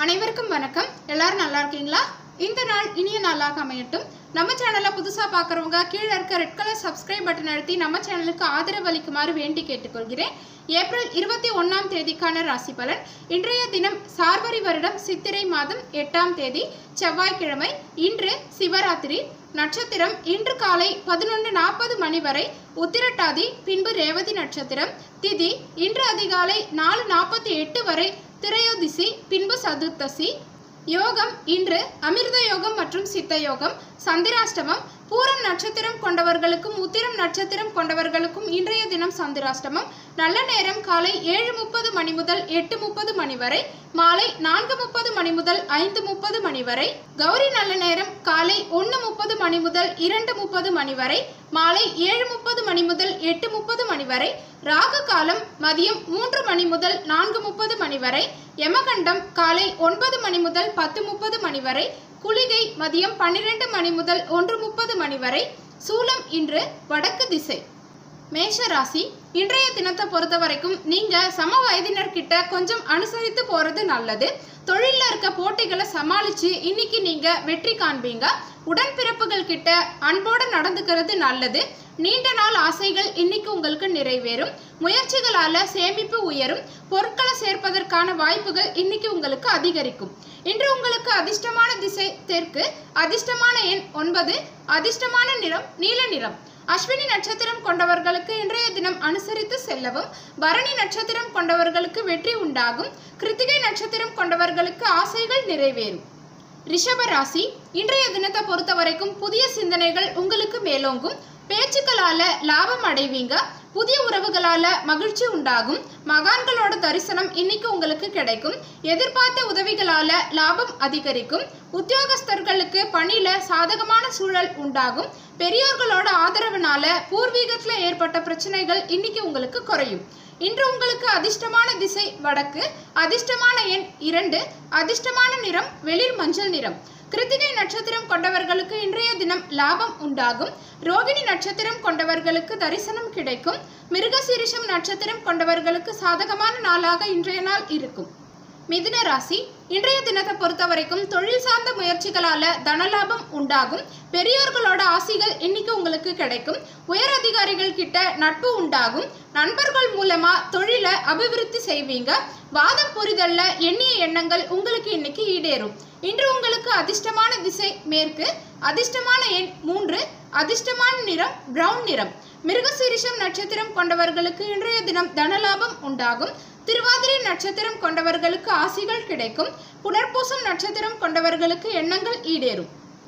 அனைவருக்கும் வணக்கம் எல்லாரும் நல்லா இருக்கீங்களா இந்த நாள் இனிய நாளாக அமையட்டும் நம்ம சேனலை புதுசாக பார்க்குறவங்க கீழே இருக்க ரெட் கலர் சப்ஸ்கிரைப் பட்டன் அழுத்தி நம்ம சேனலுக்கு ஆதரவு அளிக்குமாறு வேண்டி கேட்டுக்கொள்கிறேன் ஏப்ரல் இருபத்தி ஒன்றாம் தேதிக்கான ராசி பலன் இன்றைய தினம் சார்வரி வருடம் சித்திரை மாதம் எட்டாம் தேதி செவ்வாய்க்கிழமை இன்று சிவராத்திரி நட்சத்திரம் இன்று காலை பதினொன்று நாற்பது மணி வரை உத்திரட்டாதி பின்பு ரேவதி நட்சத்திரம் திதி இன்று அதிகாலை நாலு நாற்பத்தி எட்டு வரை திரையோதிசி பின்பு சதுர்த்தசி யோகம் இன்று அமிர்த யோகம் மற்றும் சித்த யோகம் சந்திராஷ்டமம் பூரம் நட்சத்திரம் கொண்டவர்களுக்கும் உத்திரம் நட்சத்திரம் கொண்டவர்களுக்கும் இன்றைய தினம் சந்திராஷ்டமம் நல்ல நேரம் காலை ஏழு முப்பது மணி முதல் எட்டு முப்பது மணி வரை மாலை நான்கு முப்பது மணி முதல் ஐந்து முப்பது மணி வரை கௌரி நல்ல நேரம் காலை ஒன்று முப்பது மணி முதல் இரண்டு முப்பது மணி வரை மாலை ஏழு முப்பது மணி முதல் எட்டு முப்பது மணி வரை ராகு காலம் மதியம் மூன்று மணி முதல் நான்கு முப்பது மணி வரை யமகண்டம் காலை ஒன்பது மணி முதல் பத்து முப்பது மணி வரை குளிகை மதியம் பன்னிரெண்டு மணி முதல் ஒன்று முப்பது மணி வரை சூலம் இன்று வடக்கு திசை மேஷ ராசி இன்றைய தினத்தை பொறுத்த வரைக்கும் நீங்க சம வயதினர்கிட்ட கொஞ்சம் அனுசரித்து போறது நல்லது தொழில்ல இருக்க போட்டிகளை சமாளிச்சு இன்னைக்கு நீங்க வெற்றி காண்பீங்க உடன்பிறப்புகள் கிட்ட அன்போடு நடந்துக்கிறது நல்லது நீண்ட நாள் ஆசைகள் இன்னைக்கு உங்களுக்கு நிறைவேறும் முயற்சிகளால சேமிப்பு உயரும் பொருட்களை சேர்ப்பதற்கான வாய்ப்புகள் இன்னைக்கு உங்களுக்கு அதிகரிக்கும் இன்று உங்களுக்கு அதிர்ஷ்டமான திசை தெற்கு அதிர்ஷ்டமான எண் ஒன்பது அதிர்ஷ்டமான நிறம் நீல நிறம் அஸ்வினி நட்சத்திரம் கொண்டவர்களுக்கு இன்றைய தினம் அனுசரித்து செல்லவும் பரணி நட்சத்திரம் கொண்டவர்களுக்கு வெற்றி உண்டாகும் கிருத்திகை நட்சத்திரம் கொண்டவர்களுக்கு ஆசைகள் நிறைவேறும் ரிஷப ராசி இன்றைய தினத்தை பொறுத்த வரைக்கும் புதிய சிந்தனைகள் உங்களுக்கு மேலோங்கும் பேச்சுக்களால லாபம் அடைவீங்க புதிய உறவுகளால மகிழ்ச்சி உண்டாகும் மகான்களோட தரிசனம் இன்னைக்கு உங்களுக்கு கிடைக்கும் எதிர்பார்த்த உதவிகளால லாபம் அதிகரிக்கும் உத்தியோகஸ்தர்களுக்கு பணியில சாதகமான சூழல் உண்டாகும் பெரியோர்களோட ஆதரவுனால பூர்வீகத்துல ஏற்பட்ட பிரச்சனைகள் இன்னைக்கு உங்களுக்கு குறையும் இன்று உங்களுக்கு அதிர்ஷ்டமான திசை வடக்கு அதிர்ஷ்டமான எண் இரண்டு அதிர்ஷ்டமான நிறம் வெளிர் மஞ்சள் நிறம் கிருத்திகை நட்சத்திரம் கொண்டவர்களுக்கு இன்றைய தினம் லாபம் உண்டாகும் ரோகிணி நட்சத்திரம் கொண்டவர்களுக்கு தரிசனம் கிடைக்கும் மிருகசீரிஷம் நட்சத்திரம் கொண்டவர்களுக்கு சாதகமான நாளாக இன்றைய நாள் இருக்கும் மிதுன ராசி இன்றைய தினத்தை பொறுத்த வரைக்கும் தொழில் சார்ந்த முயற்சிகளால தனலாபம் உண்டாகும் பெரியோர்களோட ஆசிகள் இன்னைக்கு உங்களுக்கு கிடைக்கும் உயர் அதிகாரிகள் கிட்ட நட்பு உண்டாகும் நண்பர்கள் மூலமா தொழிலை அபிவிருத்தி செய்வீங்க வாதம் புரிதல்ல எண்ணிய எண்ணங்கள் உங்களுக்கு இன்னைக்கு ஈடேறும் இன்று உங்களுக்கு அதிர்ஷ்டமான திசை மேற்கு அதிர்ஷ்டமான எண் மூன்று அதிர்ஷ்டமான நிறம் பிரவுன் நிறம் மிருகசீரிஷம் நட்சத்திரம் கொண்டவர்களுக்கு இன்றைய தினம் தனலாபம் உண்டாகும் திருவாதிரை நட்சத்திரம் கொண்டவர்களுக்கு ஆசிகள் கிடைக்கும் புனர்பூசம் நட்சத்திரம் கொண்டவர்களுக்கு எண்ணங்கள் ஈடேறும்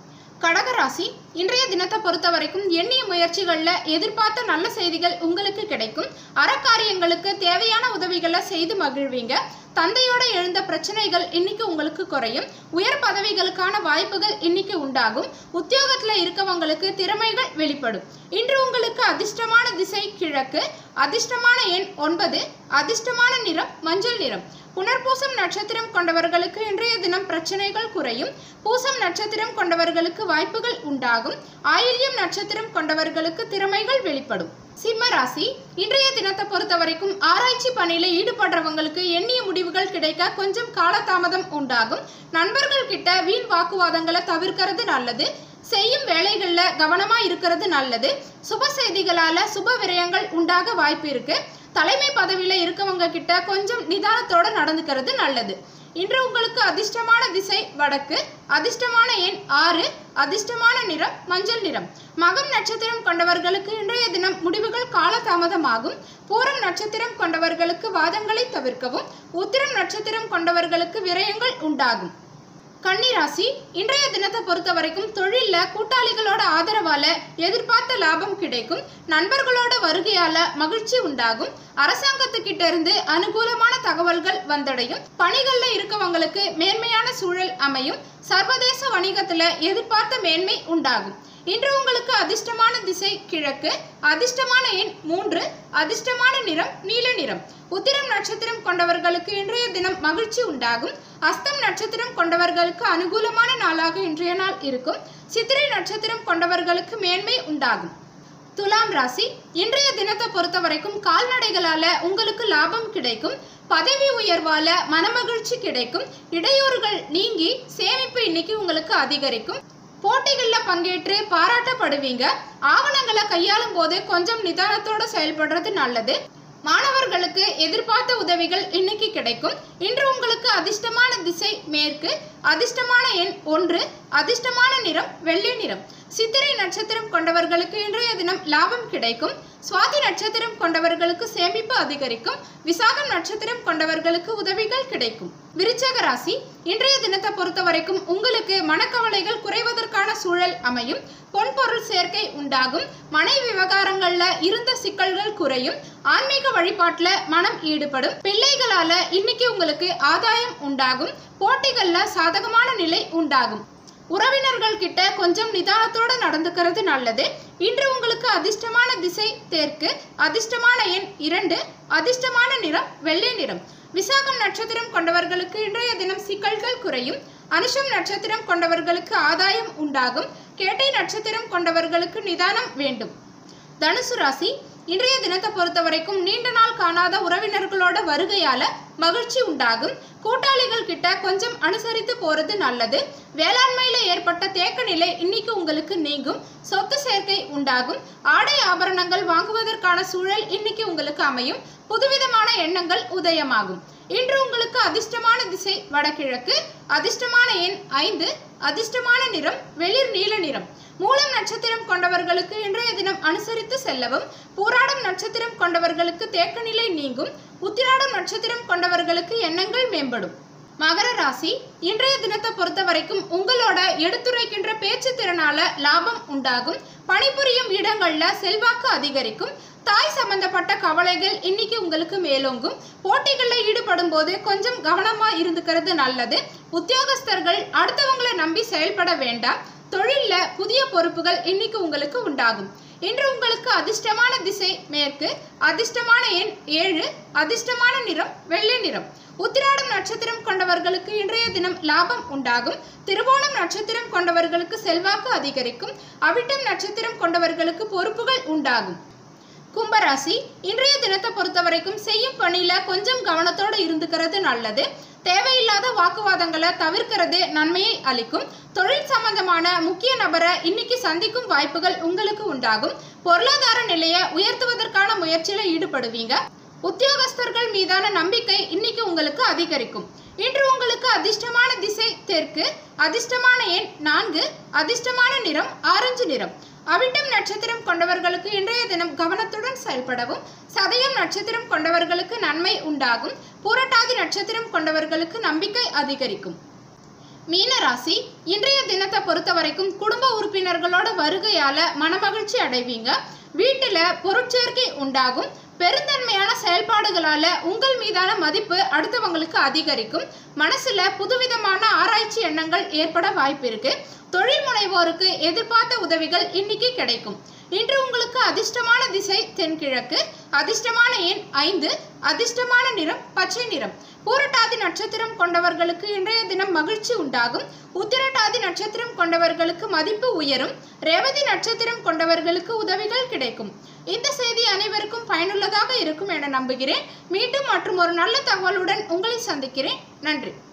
கடகராசி இன்றைய தினத்தை பொறுத்த வரைக்கும் எண்ணிய முயற்சிகளில் எதிர்பார்த்த நல்ல செய்திகள் உங்களுக்கு கிடைக்கும் அறக்காரியங்களுக்கு தேவையான உதவிகளை செய்து மகிழ்வீங்க தந்தையோட எழுந்த பிரச்சனைகள் இன்னைக்கு உங்களுக்கு குறையும் உயர் பதவிகளுக்கான வாய்ப்புகள் இன்னைக்கு உண்டாகும் உத்தியோகத்தில் இருக்கவங்களுக்கு திறமைகள் வெளிப்படும் இன்று உங்களுக்கு அதிர்ஷ்டமான திசை கிழக்கு அதிர்ஷ்டமான எண் ஒன்பது அதிர்ஷ்டமான நிறம் மஞ்சள் நிறம் புனர்பூசம் நட்சத்திரம் கொண்டவர்களுக்கு இன்றைய தினம் பிரச்சனைகள் குறையும் பூசம் நட்சத்திரம் கொண்டவர்களுக்கு வாய்ப்புகள் உண்டாகும் ஆயில்யம் நட்சத்திரம் கொண்டவர்களுக்கு திறமைகள் வெளிப்படும் சிம்ம ராசி இன்றைய தினத்தை பொறுத்த வரைக்கும் ஆராய்ச்சி பணியில ஈடுபடுறவங்களுக்கு எண்ணிய முடிவுகள் கிடைக்க கொஞ்சம் காலதாமதம் உண்டாகும் நண்பர்கள் கிட்ட வீண் வாக்குவாதங்களை தவிர்க்கிறது நல்லது செய்யும் வேலைகள்ல கவனமா இருக்கிறது நல்லது சுப செய்திகளால சுப விரயங்கள் உண்டாக வாய்ப்பு இருக்கு தலைமை பதவியில இருக்கவங்க கிட்ட கொஞ்சம் நிதானத்தோட நடந்துக்கிறது நல்லது இன்று உங்களுக்கு அதிர்ஷ்டமான திசை வடக்கு அதிர்ஷ்டமான எண் ஆறு அதிர்ஷ்டமான நிறம் மஞ்சள் நிறம் மகம் நட்சத்திரம் கொண்டவர்களுக்கு இன்றைய தினம் முடிவுகள் காலதாமதமாகும் பூரம் நட்சத்திரம் கொண்டவர்களுக்கு வாதங்களை தவிர்க்கவும் உத்திரம் நட்சத்திரம் கொண்டவர்களுக்கு விரயங்கள் உண்டாகும் கன்னிராசி இன்றைய தினத்தை பொறுத்த வரைக்கும் தொழில்ல கூட்டாளிகளோட ஆதரவால எதிர்பார்த்த லாபம் கிடைக்கும் நண்பர்களோட வருகையால மகிழ்ச்சி உண்டாகும் அரசாங்கத்துக்கிட்ட இருந்து அனுகூலமான தகவல்கள் வந்தடையும் பணிகள்ல இருக்கவங்களுக்கு மேன்மையான சூழல் அமையும் சர்வதேச வணிகத்துல எதிர்பார்த்த மேன்மை உண்டாகும் இன்று உங்களுக்கு அதிர்ஷ்டமான திசை கிழக்கு அதிர்ஷ்டமான எண் மூன்று அதிர்ஷ்டமான நிறம் நீல நிறம் உத்திரம் நட்சத்திரம் கொண்டவர்களுக்கு இன்றைய தினம் மகிழ்ச்சி உண்டாகும் அஸ்தம் நட்சத்திரம் கொண்டவர்களுக்கு அனுகூலமான நாளாக இன்றைய நாள் இருக்கும் சித்திரை நட்சத்திரம் கொண்டவர்களுக்கு மேன்மை உண்டாகும் துலாம் ராசி இன்றைய தினத்தை பொறுத்த வரைக்கும் கால்நடைகளால உங்களுக்கு லாபம் கிடைக்கும் பதவி உயர்வால மனமகிழ்ச்சி கிடைக்கும் இடையூறுகள் நீங்கி சேமிப்பு இன்னைக்கு உங்களுக்கு அதிகரிக்கும் போட்டிகளில் பங்கேற்று பாராட்டப்படுவீங்க ஆவணங்களை கையாளும் போது கொஞ்சம் நிதானத்தோட செயல்படுறது நல்லது மாணவர்களுக்கு எதிர்பார்த்த உதவிகள் இன்னைக்கு கிடைக்கும் இன்று உங்களுக்கு அதிர்ஷ்டமான திசை மேற்கு அதிர்ஷ்டமான எண் ஒன்று அதிர்ஷ்டமான நிறம் வெள்ளை நிறம் சித்திரை நட்சத்திரம் கொண்டவர்களுக்கு இன்றைய தினம் லாபம் கிடைக்கும் சுவாதி நட்சத்திரம் கொண்டவர்களுக்கு சேமிப்பு அதிகரிக்கும் விசாகம் நட்சத்திரம் கொண்டவர்களுக்கு உதவிகள் கிடைக்கும் விருச்சக ராசி இன்றைய தினத்தை பொறுத்த வரைக்கும் உங்களுக்கு மனக்கவலைகள் குறைவதற்கான சூழல் அமையும் பொன்பொருள் சேர்க்கை உண்டாகும் மனை விவகாரங்கள்ல இருந்த சிக்கல்கள் குறையும் ஆன்மீக வழிபாட்டுல மனம் ஈடுபடும் பிள்ளைகளால இன்னைக்கு உங்களுக்கு ஆதாயம் உண்டாகும் போட்டிகள்ல சாதகமான நிலை உண்டாகும் உறவினர்கள் கிட்ட கொஞ்சம் நிதானத்தோட நடந்துக்கிறது நல்லது இன்று உங்களுக்கு அதிர்ஷ்டமான திசை தெற்கு அதிர்ஷ்டமான எண் இரண்டு அதிர்ஷ்டமான நிறம் வெள்ளை நிறம் விசாகம் நட்சத்திரம் கொண்டவர்களுக்கு இன்றைய தினம் சிக்கல்கள் குறையும் அனுஷம் நட்சத்திரம் கொண்டவர்களுக்கு ஆதாயம் உண்டாகும் கேட்டை நட்சத்திரம் கொண்டவர்களுக்கு நிதானம் வேண்டும் தனுசு ராசி இன்றைய தினத்தை பொறுத்த வரைக்கும் நீண்ட நாள் காணாத உறவினர்களோட வருகையால மகிழ்ச்சி உண்டாகும் கூட்டாளிகள் கிட்ட கொஞ்சம் அனுசரித்து போறது நல்லது வேளாண்மையில ஏற்பட்ட தேக்க நிலை இன்னைக்கு உங்களுக்கு நீங்கும் சொத்து சேர்க்கை உண்டாகும் ஆடை ஆபரணங்கள் வாங்குவதற்கான சூழல் இன்னைக்கு உங்களுக்கு அமையும் புதுவிதமான எண்ணங்கள் உதயமாகும் இன்று உங்களுக்கு அதிர்ஷ்டமான திசை வடகிழக்கு அதிர்ஷ்டமான எண் ஐந்து அதிர்ஷ்டமான நிறம் வெளிர் நீல நிறம் மூலம் நட்சத்திரம் கொண்டவர்களுக்கு இன்றைய தினம் அனுசரித்து செல்லவும் பூராடம் நட்சத்திரம் கொண்டவர்களுக்கு தேக்க நிலை நீங்கும் உத்திராடம் நட்சத்திரம் கொண்டவர்களுக்கு எண்ணங்கள் மேம்படும் மகர ராசி இன்றைய தினத்தை பொறுத்த வரைக்கும் உங்களோட எடுத்துரைக்கின்ற பேச்சு திறனால லாபம் உண்டாகும் பணிபுரியும் இடங்கள்ல செல்வாக்கு அதிகரிக்கும் தாய் சம்பந்தப்பட்ட கவலைகள் இன்னைக்கு உங்களுக்கு மேலோங்கும் போட்டிகளில் ஈடுபடும் போது கொஞ்சம் கவனமா இருந்துக்கிறது நல்லது உத்தியோகஸ்தர்கள் அடுத்தவங்களை நம்பி செயல்பட வேண்டாம் தொழில்ல புதிய பொறுப்புகள் இன்னைக்கு உங்களுக்கு உண்டாகும் இன்று உங்களுக்கு அதிர்ஷ்டமான திசை மேற்கு அதிர்ஷ்டமான எண் ஏழு அதிர்ஷ்டமான நிறம் வெள்ளை நிறம் உத்திராடம் நட்சத்திரம் கொண்டவர்களுக்கு இன்றைய தினம் லாபம் உண்டாகும் திருவோணம் நட்சத்திரம் கொண்டவர்களுக்கு செல்வாக்கு அதிகரிக்கும் அவிட்டம் நட்சத்திரம் கொண்டவர்களுக்கு பொறுப்புகள் உண்டாகும் கும்பராசி இன்றைய தினத்தை பொறுத்த வரைக்கும் செய்யும் பணியில கொஞ்சம் கவனத்தோட இருந்துக்கிறது நல்லது தேவையில்லாத வாக்குவாதங்களை தவிர்க்கிறது நன்மையை அளிக்கும் தொழில் சம்பந்தமான முக்கிய நபரை இன்னைக்கு சந்திக்கும் வாய்ப்புகள் உங்களுக்கு உண்டாகும் பொருளாதார நிலையை உயர்த்துவதற்கான முயற்சியில ஈடுபடுவீங்க உத்தியோகஸ்தர்கள் மீதான நம்பிக்கை இன்னைக்கு உங்களுக்கு அதிகரிக்கும் இன்று உங்களுக்கு அதிர்ஷ்டமான திசை தெற்கு அதிர்ஷ்டமான எண் நான்கு அதிர்ஷ்டமான நிறம் ஆரஞ்சு நிறம் அவிட்டம் நட்சத்திரம் கொண்டவர்களுக்கு இன்றைய தினம் கவனத்துடன் செயல்படவும் சதயம் நட்சத்திரம் கொண்டவர்களுக்கு நன்மை உண்டாகும் பூரட்டாதி நட்சத்திரம் கொண்டவர்களுக்கு நம்பிக்கை அதிகரிக்கும் மீன ராசி இன்றைய தினத்தை பொறுத்த வரைக்கும் குடும்ப உறுப்பினர்களோட வருகையால மனமகிழ்ச்சி அடைவீங்க வீட்டுல பொருட்சேர்க்கை உண்டாகும் பெருந்தன்மையான செயல்பாடுகளால உங்கள் மீதான மதிப்பு அடுத்தவங்களுக்கு அதிகரிக்கும் மனசுல புதுவிதமான ஆராய்ச்சி எண்ணங்கள் ஏற்பட வாய்ப்பு இருக்கு தொழில் முனைவோருக்கு எதிர்பார்த்த உதவிகள் இன்னைக்கு கிடைக்கும் இன்று உங்களுக்கு அதிர்ஷ்டமான திசை தென்கிழக்கு அதிர்ஷ்டமான எண் ஐந்து அதிர்ஷ்டமான நிறம் பச்சை நிறம் பூரட்டாதி நட்சத்திரம் கொண்டவர்களுக்கு இன்றைய தினம் மகிழ்ச்சி உண்டாகும் உத்திரட்டாதி நட்சத்திரம் கொண்டவர்களுக்கு மதிப்பு உயரும் ரேவதி நட்சத்திரம் கொண்டவர்களுக்கு உதவிகள் கிடைக்கும் இந்த செய்தி அனைவருக்கும் பயனுள்ளதாக இருக்கும் என நம்புகிறேன் மீண்டும் மற்றும் ஒரு நல்ல தகவலுடன் உங்களை சந்திக்கிறேன் நன்றி